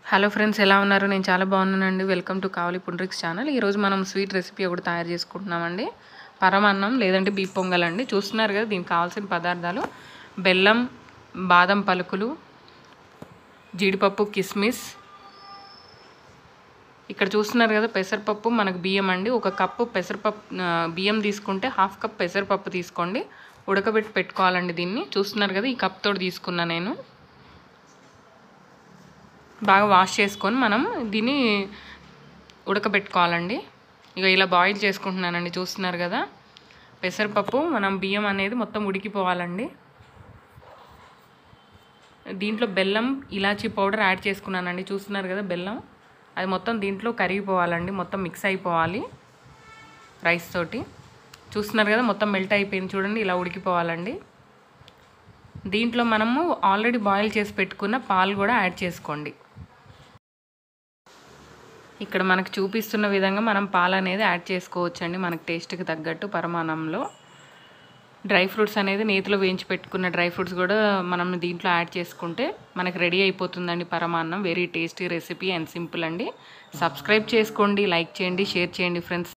hello friends ఎలా ఉన్నారు నేను చాలా బాగున్నానండి వెల్కమ్ టు కావలి పుండ్రిక్స్ ఛానల్ ఈరోజు మనం స్వీట్ రెసిపీ ఒకటి తయారు చేసుకుంటున్నామండి పరమాన్నం లేదంటే బీ పొంగల్ అండి చూస్తున్నారు కదా దీనికి కావాల్సిన పదార్థాలు బెల్లం బాదం పలుకులు జీడిపప్పు కిస్మిస్ ఇక్కడ చూస్తున్నారు కదా పెసరపప్పు మనకు బియ్యం అండి ఒక కప్పు పెసరపప్పు ఆ, బియ్యం తీసుకుంటే హాఫ్ కప్ పెసరపప్పు తీసుకోండి ఉడకబెట్టి పెట్టుకోవాలండి దీన్ని చూస్తున్నారు కదా ఈ కప్ తోటి తీసుకున్నా నేను బాగా వాష్ చేసుకొని మనం దీన్ని ఉడకబెట్టుకోవాలండి ఇక ఇలా బాయిల్ చేసుకుంటున్నానండి చూస్తున్నారు కదా పెసరపప్పు మనం బియ్యం అనేది మొత్తం ఉడికిపోవాలండి దీంట్లో బెల్లం ఇలాచీ పౌడర్ యాడ్ చేసుకున్నానండి చూస్తున్నారు కదా బెల్లం అది మొత్తం దీంట్లో కరిగిపోవాలండి మొత్తం మిక్స్ అయిపోవాలి రైస్ తోటి చూస్తున్నారు కదా మొత్తం మెల్ట్ అయిపోయింది చూడండి ఇలా ఉడికిపోవాలండి దీంట్లో మనము ఆల్రెడీ బాయిల్ చేసి పెట్టుకున్న పాలు కూడా యాడ్ చేసుకోండి ఇక్కడ మనకు చూపిస్తున్న విధంగా మనం పాలు అనేది యాడ్ చేసుకోవచ్చండి మనకు టేస్ట్కి తగ్గట్టు పరమాన్నంలో డ్రై ఫ్రూట్స్ అనేది నేతిలో వేయించి పెట్టుకున్న డ్రై ఫ్రూట్స్ కూడా మనం దీంట్లో యాడ్ చేసుకుంటే మనకి రెడీ అయిపోతుందండి పరమాన్నం very tasty recipe and simple అండి సబ్స్క్రైబ్ చేసుకోండి లైక్ చేయండి షేర్ చేయండి ఫ్రెండ్స్